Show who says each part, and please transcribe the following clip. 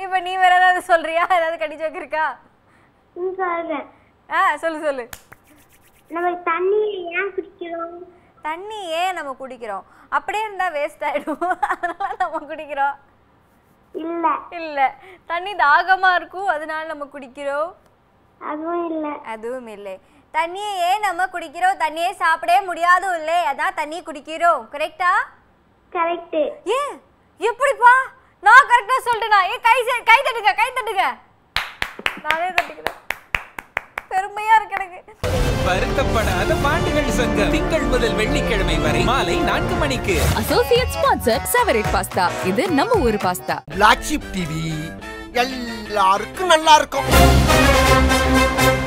Speaker 1: இப்போ நீ வேற ஏதாவது சொல்றியா ஏதாவது கடி ஜோக் இருக்கா
Speaker 2: ம், சொல்றேன்
Speaker 1: ஆ சொல்லு சொல்லு
Speaker 2: நம்ம தண்ணியை ஏன் குடிக்கிறோம்
Speaker 1: தண்ணி ஏன் நம்ம குடிக்கிறோம் அப்படியே இருந்தா வேஸ்ட் ஆயிடும் அதனால நம்ம குடிக்கிறோம்
Speaker 2: இல்ல
Speaker 1: இல்ல தண்ணி தாகமா இருக்கும் அதனால நம்ம குடிக்கிறோம்
Speaker 2: அதுவும் இல்ல
Speaker 1: அதுவும் இல்லை தண்ணியை ஏன் நம்ம குடிக்கிறோம் தண்ணியே சாப்பிடவே முடியாது இல்லை அதான் தண்ணி குடிக்கிறோம் கரெக்டா
Speaker 2: கரெக்ட்
Speaker 1: ஏன் எப்படிப்பா நான் கரெக்டா சொல்லிட்டேனா ஏ கை செ- கை தட்டுங்க கை தட்டுங்க நானே தட்டுக்கிறேன் பெருமையா இருக்கு எனக்கு
Speaker 3: வருத்தப்படாத பாண்டுகள் சங்கம் திங்கள் முதல் வெள்ளிக்கிழமை வரை மாலை நான்கு மணிக்கு
Speaker 4: அசோசியேட் ஸ்பான்சர் செவரேட் பாஸ்தா இது நம்ம ஊரு பாஸ்தா
Speaker 5: பிளாக் ஷிப் டிவி எல்லாருக்கும் நல்லா இருக்கும்